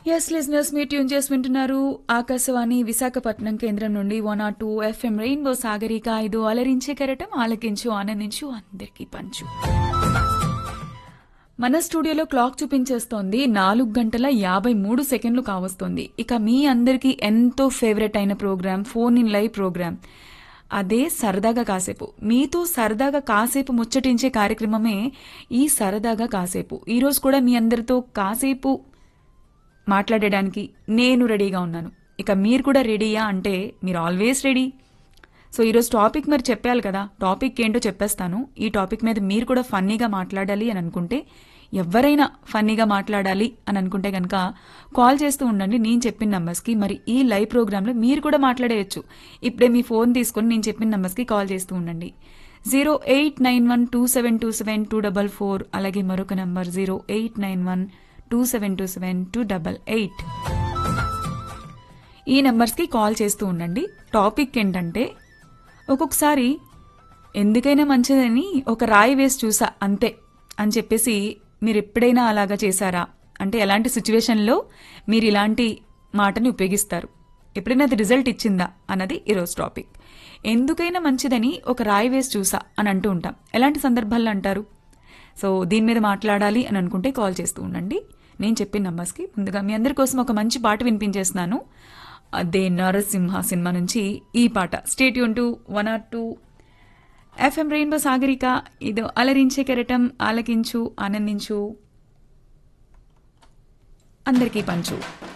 yes listeners మీరు tune చేసి వింటున్నారు ఆకాశవాణి విశాఖపట్నం కేంద్రం నుండి one R two FM rainbow Sagarika ఐదు అలరించే కెరటం ఆలకించు ఆనందించు అందరికీ పంచు మన స్టూడియోలో క్లాక్ చూపించేస్తోంది నాలుగు గంటల యాభై మూడు సెకండ్లు కావస్తోంది ఇక మీ అందరికీ ఎంతో ఫేవరెట్ అయిన programme phone in live programme అదే సరదాగా కాసేపు మీతో సరదాగా కాసేపు ముచ్చటించే కార్యక్రమమే ఈ సరదాగా కాసేపు ఈరోజు కూడా మీ అందరితో కాసేపు మాట్లాడడానికి నేను రెడీగా ఉన్నాను ఇక మీరు కూడా రెడీయా అంటే మీరు ఆల్వేస్ రెడీ సో ఈరోజు టాపిక్ మరి చెప్పాలి కదా టాపిక్ ఏంటో చెప్పేస్తాను ఈ టాపిక్ మీద మీరు కూడా ఫన్నీగా మాట్లాడాలి అని అనుకుంటే ఎవరైనా ఫన్నీగా మాట్లాడాలి అని అనుకుంటే కనుక కాల్ చేస్తూ ఉండండి నేను చెప్పిన నంబర్స్కి మరి ఈ లైవ్ ప్రోగ్రాంలో మీరు కూడా మాట్లాడేయచ్చు ఇప్పుడే మీ ఫోన్ తీసుకొని నేను చెప్పిన నంబర్స్కి కాల్ చేస్తూ ఉండండి zero eight nine one two seven two seven two double four అలాగే మరొక number zero eight nine one two seven two seven two double eight ఈ నెంబర్స్కి కాల్ చేస్తూ ఉండండి టాపిక్ ఏంటంటే ఒక్కొక్కసారి ఎందుకైనా మంచిదని ఒక రాయి వేసి చూసా అంతే అని చెప్పేసి మీరు ఎప్పుడైనా అలాగా చేశారా అంటే ఎలాంటి సిచ్యువేషన్లో మీరు ఇలాంటి మాటని ఉపయోగిస్తారు ఎప్పుడైనా అది రిజల్ట్ ఇచ్చిందా అన్నది ఈరోజు టాపిక్ ఎందుకైనా మంచిదని ఒక రాయి వేసి చూసా అని అంటూ ఉంటాం ఎలాంటి సందర్భాల్లో అంటారు సో దీని మీద మాట్లాడాలి అని అనుకుంటే కాల్ చేస్తూ ఉండండి నేను చెప్పిన నంబర్స్కి ముందుగా మీ అందరి కోసం ఒక మంచి పాట వినిపించేస్తున్నాను అదే నరసింహ సినిమా నుంచి ఈ పాట స్టేట్ యూన్ to one R two FM rainbow Sagarika ఇది అలరించే కెరటం ఆలకించు ఆనందించు అందరికీ పంచు